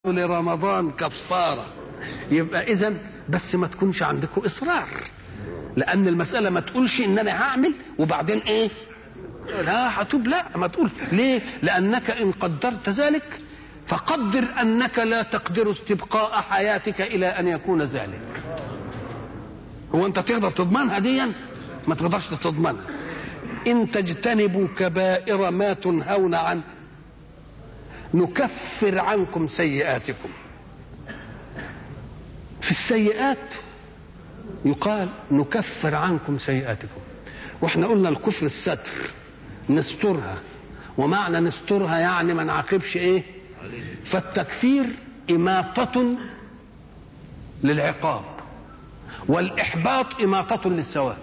لرمضان كفارة يبقى إذا بس ما تكونش عندكم إصرار لأن المسألة ما تقولش إن أنا هعمل وبعدين إيه لا هتوب لا ما تقول ليه لأنك إن قدرت ذلك فقدر أنك لا تقدر استبقاء حياتك إلى أن يكون ذلك هو أنت تقدر تضمنها ديا ما تقدرش تضمنها إن تجتنبوا كبائر ما تنهون عنه نكفر عنكم سيئاتكم في السيئات يقال نكفر عنكم سيئاتكم واحنا قلنا الكفر الستر نسترها ومعنى نسترها يعني ما نعاقبش ايه فالتكفير إماطة للعقاب والإحباط إماطة للثواب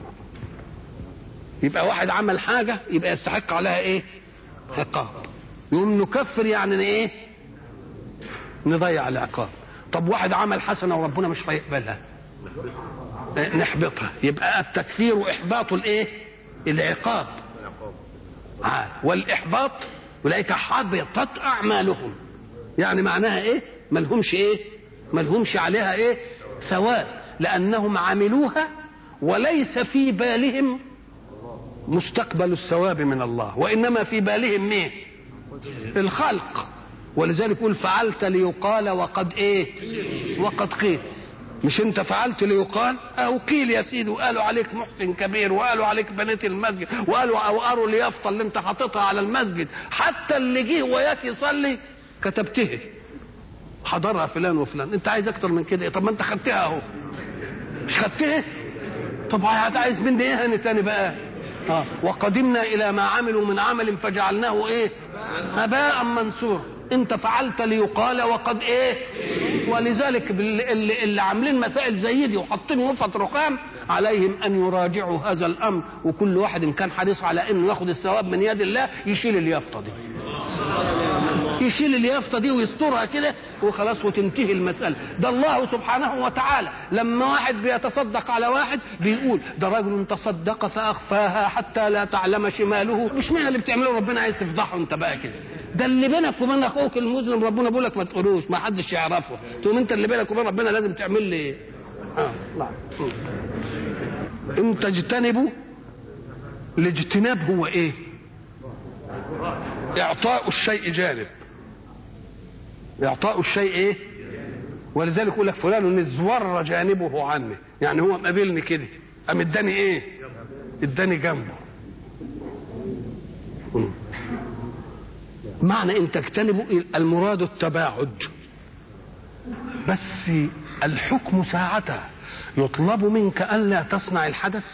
يبقى واحد عمل حاجة يبقى يستحق عليها ايه عقاب يقوم نكفر يعني ايه نضيع العقاب طب واحد عمل حسنة وربنا مش هيقبلها نحبطها يبقى التكفير إحباط الايه العقاب آه. والإحباط أولئك حبطت أعمالهم يعني معناها ايه ملهمش ايه ملهمش عليها ايه ثواب لأنهم عملوها وليس في بالهم مستقبل الثواب من الله وإنما في بالهم مين الخلق ولذلك يقول فعلت ليقال وقد ايه وقد قيل مش انت فعلت ليقال او قيل يا سيدي وقالوا عليك محسن كبير وقالوا عليك بنيت المسجد وقالوا او قروا اليافطه اللي انت حاططها على المسجد حتى اللي جه وياك يصلي كتبته حضرها فلان وفلان انت عايز اكتر من كده طب ما انت خدتها اهو مش خدتها طب عايز مني ايه هاني تاني بقى آه. وقدمنا الى ما عملوا من عمل فجعلناه ايه هباء منثورا انت فعلت ليقال وقد ايه ولذلك اللي, اللي عاملين مسائل زي دي وحاطين وفة رخام عليهم ان يراجعوا هذا الامر وكل واحد ان كان حريص على انه ياخد الثواب من يد الله يشيل اليافطه دي يشيل اليافطه دي ويسترها كده وخلاص وتنتهي المساله ده الله سبحانه وتعالى لما واحد بيتصدق على واحد بيقول ده رجل تصدق فاخفاها حتى لا تعلم شماله مش معنى اللي بتعمله ربنا عايز تفضحه انت بقى كده ده اللي بينك وبين اخوك المسلم ربنا بيقول لك ما تقولوش ما حدش يعرفه تقوم انت اللي بينك وبين ربنا لازم تعمل لي ايه اه نعم ان تجتنبوا الاجتناب هو ايه اعطاء الشيء جانب اعطاء الشيء ايه ولذلك يقول لك فلان ازور جانبه عني يعني هو مقابلني كده قام اداني ايه اداني جنبه معنى ان تجتنبوا المراد التباعد بس الحكم ساعتها يطلب منك الا تصنع الحدث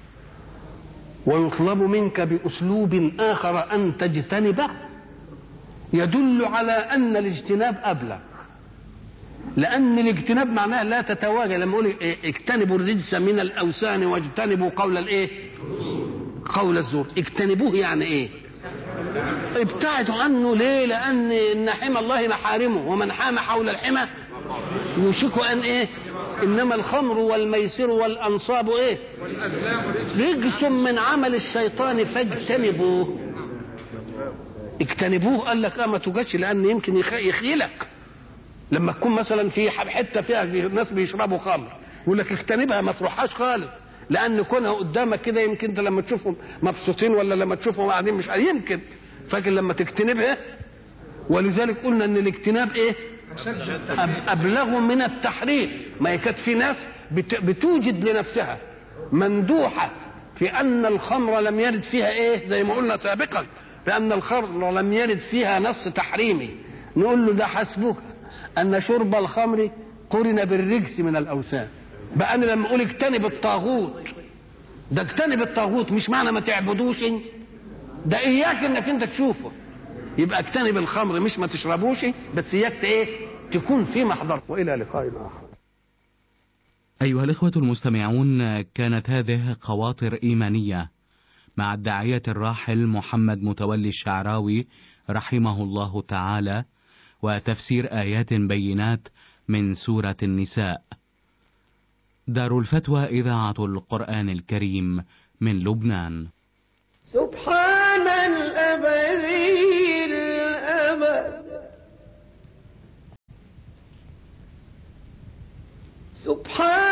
ويطلب منك باسلوب اخر ان تجتنبه يدل على ان الاجتناب ابلغ لان الاجتناب معناه لا تتواجه لما اقول اجتنبوا الرجس من الاوثان واجتنبوا قول الايه قول الزور اجتنبوه يعني ايه ابتعدوا عنه ليه لان ان حمى الله محارمه ومن حام حول الحمى يوشك ان ايه انما الخمر والميسر والانصاب ايه رجس من عمل الشيطان فاجتنبوه اجتنبوه قال لك اه ما توجدش لان يمكن يخيلك لما تكون مثلا في حته فيها ناس بيشربوا خمر يقول لك اجتنبها ما تروحهاش خالص لان كونها قدامك كده يمكن انت لما تشوفهم مبسوطين ولا لما تشوفهم قاعدين مش يمكن فاكر لما تجتنبها ولذلك قلنا ان الاجتناب ايه ابلغ من التحريم ما كانت في ناس بتوجد لنفسها مندوحه في ان الخمر لم يرد فيها ايه زي ما قلنا سابقا بان الخمر لم يرد فيها نص تحريمي نقول له ده حسبك ان شرب الخمر قرن بالرجس من الاوثان بقى انا لما اقول اجتنب الطاغوت ده اجتنب الطاغوت مش معنى ما تعبدوش ده اياك انك انت تشوفه يبقى اجتنب الخمر مش ما تشربوش بس اياك ايه تكون في محضر والى لقاء اخر ايها الاخوه المستمعون كانت هذه خواطر ايمانيه مع الداعيه الراحل محمد متولي الشعراوي رحمه الله تعالى وتفسير ايات بينات من سوره النساء دار الفتوى إذاعة القرآن الكريم من لبنان سبحان الأبدي سبحان